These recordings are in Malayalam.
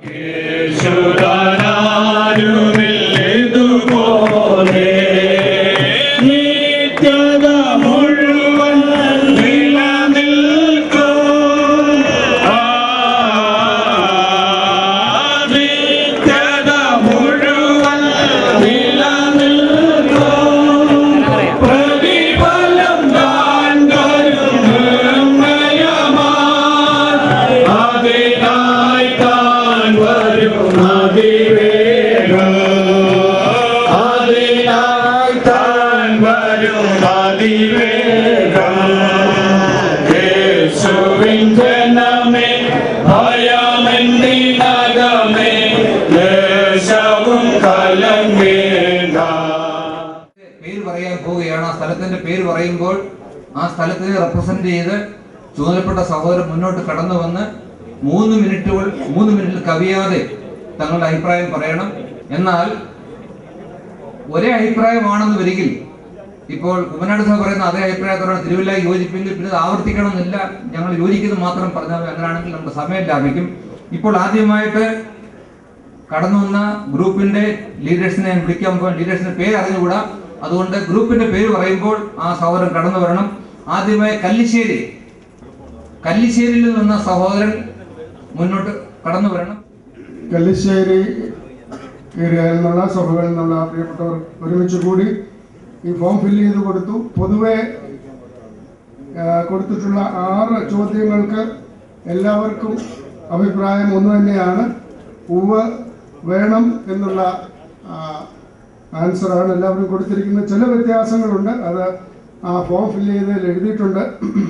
യേശുദാനാരുമില്ലിതുപോലെ നിത്യത മുഴുവൻ നിലനിൽക്കും. ആ, നിത്യത മുഴുവൻ നിലനിൽക്കും. പ്രതിഫലം താൻ തരും നിർമ്മയമായി. അതിനായി താൻ വരും അതിവേഗം. അതിനായി താൻ വരും അതിവേഗം. യേശുവിൻ ജനമേ ഭയമെന്തിനകമേ ദേശവും കലങ്ങേണ്ട പേര് പറയാൻ പോവുകയാണ് ആ സ്ഥലത്തിന്റെ പേര് പറയുമ്പോൾ ആ സ്ഥലത്തിനെ റെപ്രസെന്റ് ചെയ്ത് ചുമതലപ്പെട്ട സഹോദരൻ മുന്നോട്ട് കടന്നു വന്ന് മൂന്ന് മിനിറ്റുകൾ മൂന്ന് മിനിറ്റിൽ കവിയാതെ തങ്ങളുടെ അഭിപ്രായം പറയണം എന്നാൽ ഒരേ അഭിപ്രായമാണെന്ന് വരികിൽ ഇപ്പോൾ കുമ്മനാട് സഭ പറയുന്ന അതേ അഭിപ്രായത്തോടെ തിരുവല്ല യോജിപ്പെങ്കിൽ പിന്നെ അത് ആവർത്തിക്കണമെന്നില്ല ഞങ്ങൾ യോജിക്കുന്നത് മാത്രം പറഞ്ഞാൽ മതി. അങ്ങനെയാണെങ്കിൽ നമ്മുടെ സമയം ലാഭിക്കും ഇപ്പോൾ ആദ്യമായിട്ട് കടന്നു വന്ന ഗ്രൂപ്പിന്റെ ലീഡേഴ്സിനെ ഞാൻ വിളിക്കാൻ പോകാൻ ലീഡേഴ്സിന്റെ പേര് അറിഞ്ഞുകൂടാ അതുകൊണ്ട് ഗ്രൂപ്പിന്റെ പേര് പറയുമ്പോൾ ആ സഹോദരൻ കടന്നു വരണം ആദ്യമായി കല്ലിശ്ശേരി കല്ലിശ്ശേരിയിൽ നിന്ന സഹോദരൻ മുന്നോട്ട് കടന്നു വരണം കല്ലിശ്ശേരി ഏരിയയിൽ നിന്നുള്ള സഭകളിൽ നിന്നുള്ള പ്രിയപ്പെട്ടവർ ഒരുമിച്ച് കൂടി ഈ ഫോം ഫില്ല് ചെയ്ത് കൊടുത്തു പൊതുവെ ആ, കൊടുത്തിട്ടുള്ള ആറ് ചോദ്യങ്ങൾക്ക് എല്ലാവർക്കും അഭിപ്രായം ഒന്ന് തന്നെയാണ് ഉവ് വേണം എന്നുള്ള ആ, ആൻസറാണ് എല്ലാവരും കൊടുത്തിരിക്കുന്നത് ചില വ്യത്യാസങ്ങളുണ്ട് അത് ആ ഫോം ഫില്ല് ചെയ്തതിൽ എഴുതിയിട്ടുണ്ട്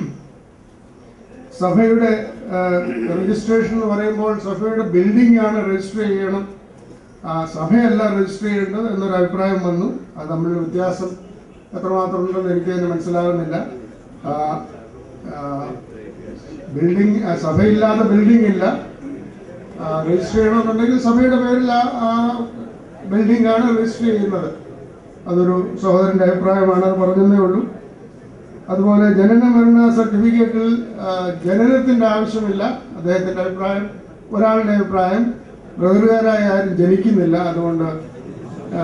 സഭയുടെ രജിസ്ട്രേഷൻ എന്ന് പറയുമ്പോൾ സഭയുടെ ബിൽഡിംഗ് ആണ് രജിസ്റ്റർ ചെയ്യണം ആ, സഭയല്ല രജിസ്റ്റർ ചെയ്യേണ്ടത് എന്നൊരു അഭിപ്രായം വന്നു അത് തമ്മിലുള്ള വ്യത്യാസം എത്രമാത്രം ഉണ്ടെന്ന് എനിക്ക് തന്നെ മനസ്സിലാകുന്നില്ല ആ, ആ, ബിൽഡിംഗ് ആ, സഭയില്ലാത്ത ബിൽഡിംഗ് ഇല്ല ആ, രജിസ്റ്റർ ചെയ്യണമെന്നുണ്ടെങ്കിൽ സഭയുടെ പേരിൽ ആ ആ ബിൽഡിംഗ് ആണ് രജിസ്റ്റർ ചെയ്യുന്നത് അതൊരു സഹോദരന്റെ അഭിപ്രായമാണ് അത് പറഞ്ഞതേ ഉള്ളൂ അതുപോലെ ജനന മരണ സർട്ടിഫിക്കറ്റിൽ ആ, ജനനത്തിന്റെ ആവശ്യമില്ല അദ്ദേഹത്തിന്റെ അഭിപ്രായം ഒരാളുടെ അഭിപ്രായം ബ്രദറുകാരായ ആരും ജനിക്കുന്നില്ല അതുകൊണ്ട് ആ,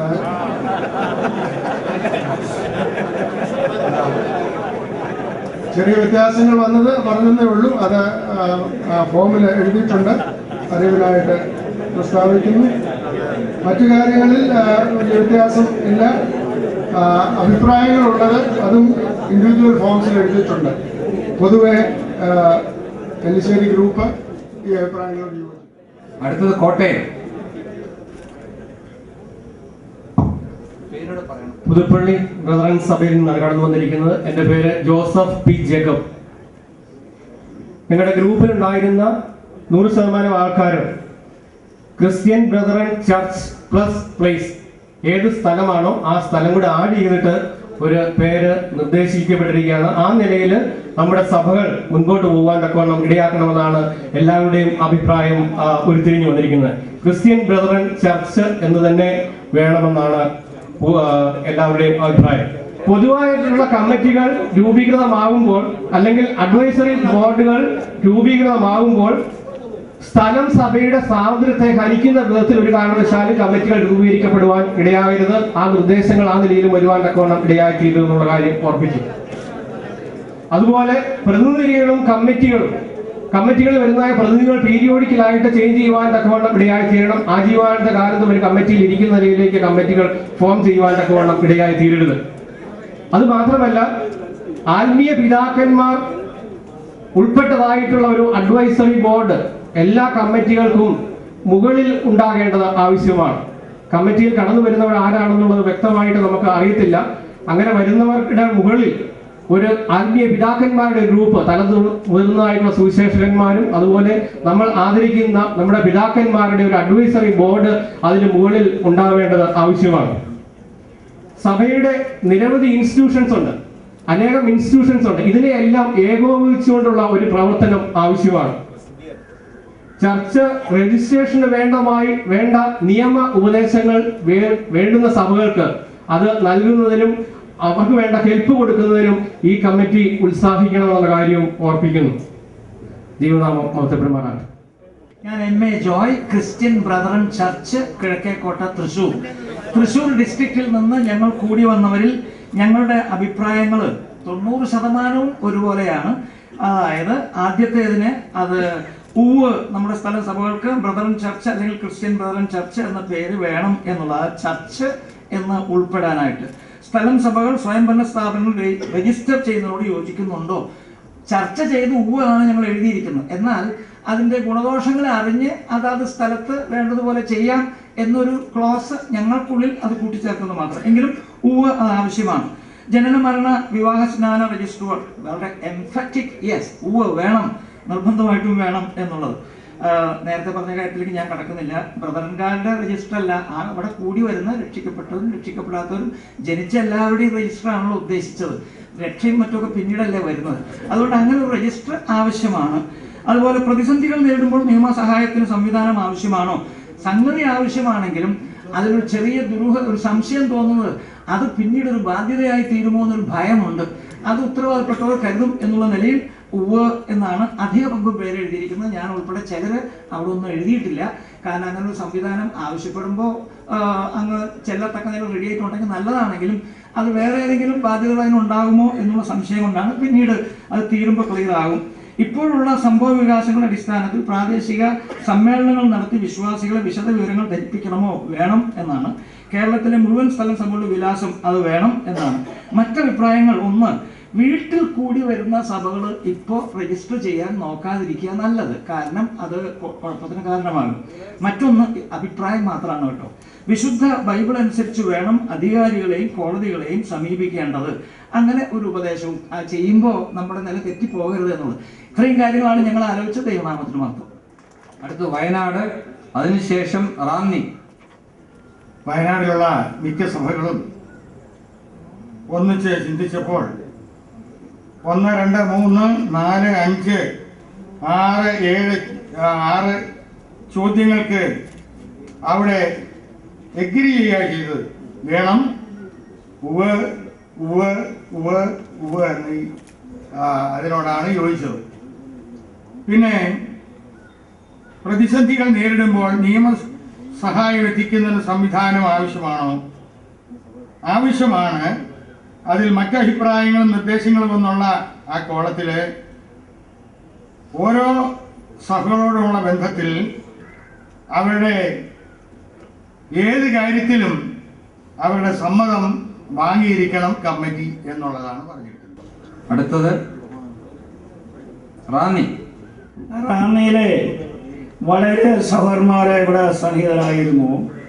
ചെറിയ വ്യത്യാസങ്ങൾ വന്നത് പറഞ്ഞതേ ഉള്ളൂ അത് ആ, ആ ഫോമിൽ എഴുതിയിട്ടുണ്ട് അറിവിനായിട്ട് പ്രസ്താവിക്കുന്നു മറ്റു കാര്യങ്ങളിൽ ആ, വലിയ വ്യത്യാസം ഇല്ല ആ, അഭിപ്രായങ്ങളുള്ളത് അതും ഇൻഡിവിജ്വൽ ഫോംസിൽ എഴുതിയിട്ടുണ്ട് പൊതുവെ ആ, കല്ലിശ്ശേരി ഗ്രൂപ്പ് ഈ അഭിപ്രായങ്ങളോട് യോജിച്ചു അടുത്തത് കോട്ടയം പേരോട് പറയണം പുതുപ്പള്ളി ബ്രദറൻ സഭയിൽ നിന്നാണ് കടന്നു വന്നിരിക്കുന്നത് എൻ്റെ പേര് ജോസഫ് പി ജേക്കബ് ഞങ്ങളുടെ ഗ്രൂപ്പിലുണ്ടായിരുന്ന നൂറ് ശതമാനം ആൾക്കാരും Christian brethren church plus place ഏത് സ്ഥലമാണോ ആ സ്ഥലം കൂടെ ആഡ് ചെയ്തിട്ട് ഒരു പേര് നിർദ്ദേശിക്കപ്പെട്ടിരിക്കുകയാണ് ആ നിലയിൽ നമ്മുടെ സഭകൾ മുൻപോട്ട് പോകാൻ തക്കവണ്ണം ഇടയാക്കണമെന്നാണ് എല്ലാവരുടെയും അഭിപ്രായം ആ, ഉരുത്തിരിഞ്ഞു വന്നിരിക്കുന്നത് ക്രിസ്ത്യൻ ബ്രദറൻ ചർച്ച് എന്ന് തന്നെ വേണമെന്നാണ് ഉ- ആ, എല്ലാവരുടെയും അഭിപ്രായം പൊതുവായിട്ടുള്ള കമ്മിറ്റികൾ രൂപീകൃതമാകുമ്പോൾ അല്ലെങ്കിൽ അഡ്വൈസറി ബോർഡുകൾ രൂപീകൃതമാകുമ്പോൾ സ്ഥലം സഭയുടെ സ്വാതന്ത്ര്യത്തെ ഹനിക്കുന്ന വിധത്തിൽ ഒരു കാരണവശാലും കമ്മിറ്റികൾ രൂപീകരിക്കപ്പെടുവാൻ ഇടയാകരുത് ആ നിർദ്ദേശങ്ങൾ ആ നിലയിൽ വരുവാൻ തക്കവണ്ണം ഇടയാക്കിയിരുന്നു എന്നുള്ള കാര്യം ഓർപ്പിച്ചു അതുപോലെ പ്രതിനിധികളും കമ്മിറ്റികളും കമ്മിറ്റികൾ വരുന്നതായ പ്രതിനിധികൾ പീരിയോഡിക്കലായിട്ട് ചേഞ്ച് ചെയ്യുവാൻ തക്കവണ്ണം ഇടയായി തീരണം ആജീവാനത്തെ കാലത്ത് ഒരു കമ്മിറ്റിയിൽ ഇരിക്കുന്ന നിലയിലേക്ക് കമ്മിറ്റികൾ ഫോം ചെയ്യുവാൻ തക്കവണ്ണം ഇടയായി തീരരുത് അത് മാത്രമല്ല ആത്മീയ പിതാക്കന്മാർ ഉൾപ്പെട്ടതായിട്ടുള്ള ഒരു അഡ്വൈസറി ബോർഡ് എല്ലാ കമ്മിറ്റികൾക്കും മുകളിൽ ഉണ്ടാകേണ്ടത് ആവശ്യമാണ് കമ്മിറ്റിയിൽ കടന്നു വരുന്നവർ ആരാണെന്നുള്ളത് വ്യക്തമായിട്ട് നമുക്ക് അറിയത്തില്ല അങ്ങനെ വരുന്നവരുടെ മുകളിൽ ഒരു ആത്മീയ പിതാക്കന്മാരുടെ ഗ്രൂപ്പ് തല മുതിർന്നതായിട്ടുള്ള സുവിശേഷകന്മാരും അതുപോലെ നമ്മൾ ആദരിക്കുന്ന നമ്മുടെ പിതാക്കന്മാരുടെ ഒരു അഡ്വൈസറി ബോർഡ് അതിന് മുകളിൽ ഉണ്ടാവേണ്ടത് ആവശ്യമാണ് സഭയുടെ നിരവധി ഇൻസ്റ്റിറ്റ്യൂഷൻസ് ഉണ്ട് അനേകം ഇൻസ്റ്റിറ്റ്യൂഷൻസ് ഉണ്ട് ഇതിനെയെല്ലാം ഏകോപിച്ചുകൊണ്ടുള്ള ഒരു പ്രവർത്തനം ആവശ്യമാണ് ചർച്ച് രജിസ്ട്രേഷന് വേണ്ടമായി വേണ്ട നിയമ ഉപദേശങ്ങൾ വേ- വേണ്ടുന്ന സഭകൾക്ക് അത് നൽകുന്നതിനും അവർക്ക് വേണ്ട ഹെൽപ്പ് കൊടുക്കുന്നതിനും ഈ കമ്മിറ്റി ഉത്സാഹിക്കണമെന്നുള്ള കാര്യവും ഓർപ്പിക്കുന്നു ജീവനാമം മഹത്വപ്പെടുമാറാണ് ഞാൻ M A Joy Christian brethren church Kizhakkekotta Thrissur Thrissur ഡിസ്ട്രിക്റ്റിൽ നിന്ന് ഞങ്ങൾ കൂടി വന്നവരിൽ ഞങ്ങളുടെ അഭിപ്രായങ്ങൾ തൊണ്ണൂറ് ശതമാനവും ഒരുപോലെയാണ് അതായത് ആദ്യത്തേതിന് അത് ഉവ് നമ്മുടെ സ്ഥല സഭകൾക്ക് ബ്രദറൻ ചർച്ച് അല്ലെങ്കിൽ ക്രിസ്ത്യൻ ബ്രദറൻ ചർച്ച് എന്ന പേര് വേണം എന്നുള്ളത് ആ ചർച്ച് എന്ന് ഉൾപ്പെടാനായിട്ട് സ്ഥലം സഭകൾ സ്വയംഭരണ സ്ഥാപനങ്ങൾ രജി- രജിസ്റ്റർ ചെയ്യുന്നതിനോട് യോജിക്കുന്നുണ്ടോ ചർച്ച ചെയ്ത് ഉവ്വാണ് ഞങ്ങൾ എഴുതിയിരിക്കുന്നത് എന്നാൽ അതിന്റെ ഗുണദോഷങ്ങൾ അറിഞ്ഞ് അതാത് സ്ഥലത്ത് വേണ്ടതുപോലെ ചെയ്യാം എന്നൊരു ക്ലോസ് ഞങ്ങൾക്കുള്ളിൽ അത് കൂട്ടിച്ചേർക്കുന്നത് മാത്രം എങ്കിലും ഉവ്വ് അത് ആവശ്യമാണ് ജനന മരണ വിവാഹ സ്നാന രജിസ്റ്ററുകൾ വളരെ എംഫറ്റിക് യെസ് ഉവ്വ് വേണം നിർബന്ധമായിട്ടും വേണം എന്നുള്ളത് ആഹ് നേരത്തെ പറഞ്ഞ കാര്യത്തിലേക്ക് ഞാൻ കടക്കുന്നില്ല ബ്രദറൻകാരുടെ രജിസ്റ്റർ അല്ല ആ അവിടെ കൂടി വരുന്ന രക്ഷിക്കപ്പെട്ടവരും രക്ഷിക്കപ്പെടാത്തവരും ജനിച്ച എല്ലാവരുടെയും രജിസ്റ്റർ ആണല്ലോ ഉദ്ദേശിച്ചത് രക്ഷയും മറ്റൊക്കെ പിന്നീടല്ലേ വരുന്നത് അതുകൊണ്ട് അങ്ങനെ ഒരു രജിസ്റ്റർ ആവശ്യമാണ് അതുപോലെ പ്രതിസന്ധികൾ നേരിടുമ്പോൾ നിയമസഹായത്തിന് സംവിധാനം ആവശ്യമാണോ സംഗതി ആവശ്യമാണെങ്കിലും അതിലൊരു ചെറിയ ദുരൂഹ ഒരു സംശയം തോന്നുന്നത് അത് പിന്നീട് ഒരു ബാധ്യതയായി തീരുമോ എന്നൊരു ഭയമുണ്ട് അത് ഉത്തരവാദപ്പെട്ടവർ കരുതും എന്നുള്ള നിലയിൽ ഉവ് എന്നാണ് അധിക പങ്കും പേര് എഴുതിയിരിക്കുന്നത് ഞാൻ ഉൾപ്പെടെ ചിലര് അവിടെ ഒന്നും എഴുതിയിട്ടില്ല കാരണം അങ്ങനെ ഒരു സംവിധാനം ആവശ്യപ്പെടുമ്പോൾ അങ്ങ് ചെല്ലത്തക്ക നില റെഡി ആയിട്ടുണ്ടെങ്കിൽ നല്ലതാണെങ്കിലും അത് വേറെ ഏതെങ്കിലും ബാധ്യതകൾ അതിനുണ്ടാകുമോ എന്നുള്ള സംശയം കൊണ്ടാണ് പിന്നീട് അത് തീരുമ്പോൾ ക്ലിയർ ആകും ഇപ്പോഴുള്ള സംഭവ വികാസങ്ങളുടെ അടിസ്ഥാനത്തിൽ പ്രാദേശിക സമ്മേളനങ്ങൾ നടത്തി വിശ്വാസികളെ വിശദ വിവരങ്ങൾ ധരിപ്പിക്കണമോ വേണം എന്നാണ് കേരളത്തിലെ മുഴുവൻ സ്ഥലം സഭകളുടെ വിലാസം അത് വേണം എന്നാണ് മറ്റഭിപ്രായങ്ങൾ ഒന്ന് വീട്ടിൽ കൂടി വരുന്ന സഭകൾ ഇപ്പോൾ രജിസ്റ്റർ ചെയ്യാൻ നോക്കാതിരിക്കുക നല്ലത് കാരണം അത് കൊ- കുഴപ്പത്തിന് കാരണമാകും മറ്റൊന്ന് അഭിപ്രായം മാത്രമാണ് കേട്ടോ വിശുദ്ധ ബൈബിൾ അനുസരിച്ച് വേണം അധികാരികളെയും കോടതികളെയും സമീപിക്കേണ്ടത് അങ്ങനെ ഒരു ഉപദേശവും ആ, ചെയ്യുമ്പോൾ നമ്മുടെ നില തെറ്റിപ്പോകരുത് എന്നുള്ളത് ഇത്രയും കാര്യങ്ങളാണ് ഞങ്ങൾ ആലോചിച്ച ദൈവനാമത്തിന് മാത്രം അടുത്ത് വയനാട് അതിനുശേഷം റാന്നി വയനാട്ടിലുള്ള മിക്ക സഭകളും ഒന്നിച്ച് ചിന്തിച്ചപ്പോൾ ഒന്ന് രണ്ട് മൂന്ന് നാല് അഞ്ച് ആറ് ഏഴ് ആ, ആറ് ചോദ്യങ്ങൾക്ക് അവിടെ എഗ്രി ചെയ്യുക ചെയ്തത് വേണം ഉവ് ഉവ് ഉവ് ഉവ് എന്ന് ഈ, ആ, അതിനോടാണ് യോജിച്ചത് പിന്നെ പ്രതിസന്ധികൾ നേരിടുമ്പോൾ നിയമ സഹായം എത്തിക്കുന്നതിന് സംവിധാനം ആവശ്യമാണോ ആവശ്യമാണ് അതിൽ മറ്റ് അഭിപ്രായങ്ങളും നിർദ്ദേശങ്ങളും എന്നുള്ള ആ കോളത്തില് ഓരോ സഭകളോടുമുള്ള ബന്ധത്തിൽ അവരുടെ ഏത് കാര്യത്തിലും അവരുടെ സമ്മതം വാങ്ങിയിരിക്കണം കമ്മിറ്റി എന്നുള്ളതാണ് പറഞ്ഞിരിക്കുന്നത് അടുത്തത് റാന്നി റാന്നിയിലെ വളരെ സഹോദരന്മാരെ ഇവിടെ സന്നിഹിതരായിരുന്നു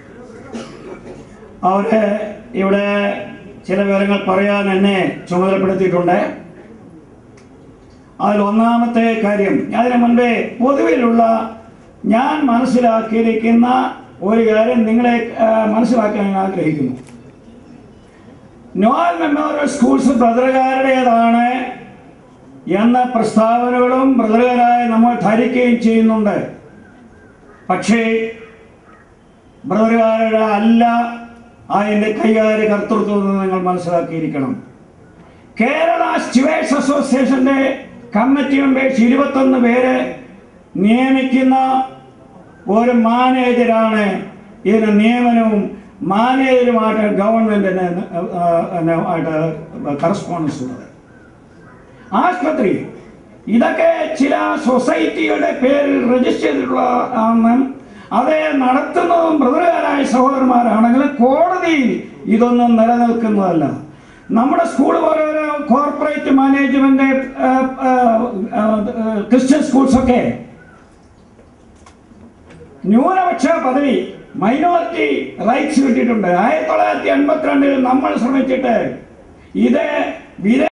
അവര് ഇവിടെ ചില വിവരങ്ങൾ പറയാൻ എന്നെ ചുമതലപ്പെടുത്തിയിട്ടുണ്ട് അതിൽ ഒന്നാമത്തെ കാര്യം അതിനു മുൻപേ പൊതുവിലുള്ള ഞാൻ മനസ്സിലാക്കിയിരിക്കുന്ന ഒരു കാര്യം നിങ്ങളെ ആ, മനസ്സിലാക്കാൻ ഞാൻ ആഗ്രഹിക്കുന്നു നോയൽ മെമ്മോറിയൽ സ്കൂൾസ് ബ്രദറുകാരുടേതാണ് എന്ന പ്രസ്താവനകളും ബ്രദറുകാരായ നമ്മൾ ധരിക്കുകയും ചെയ്യുന്നുണ്ട് പക്ഷേ ബ്രദറുകാരുടെ അല്ല അതിൻ്റെ കൈകാര്യ കർത്തൃത്വം എന്ന് നിങ്ങൾ മനസ്സിലാക്കിയിരിക്കണം കേരള സ്റ്റുവേഴ്സ് അസോസിയേഷന്റെ കമ്മിറ്റി മെമ്പേഴ്സ് ഇരുപത്തൊന്ന് പേര് നിയമിക്കുന്ന ഒരു മാനേജരാണ് ഇതിന് നിയമനവും മാനേജരുമായിട്ട് ഗവൺമെന്റിന് ആ, ആ, ആയിട്ട് കറസ്പോണ്ടൻസ് ഉള്ളത് ആശുപത്രി ഇതൊക്കെ ചില സൊസൈറ്റിയുടെ പേരിൽ രജിസ്റ്റർ ചെയ്തിട്ടുള്ള ആണ് അത് നടത്തുന്നതും ബ്രദറുകാരായ സഹോദരന്മാരാണെങ്കിൽ കോടതിയിൽ ഇതൊന്നും നിലനിൽക്കുന്നതല്ല നമ്മുടെ സ്കൂൾ പോലെ ഒരു കോർപ്പറേറ്റ് മാനേജ്മെന്റ് ആ, ആ, ആ, ക്രിസ്ത്യൻ സ്കൂൾസൊക്കെ ന്യൂനപക്ഷ പദവി മൈനോറിറ്റി റൈറ്റ്സ് കിട്ടിയിട്ടുണ്ട് ആയിരത്തി തൊള്ളായിരത്തി എൺപത്തിരണ്ടിൽ നമ്മൾ ശ്രമിച്ചിട്ട് ഇത് വിര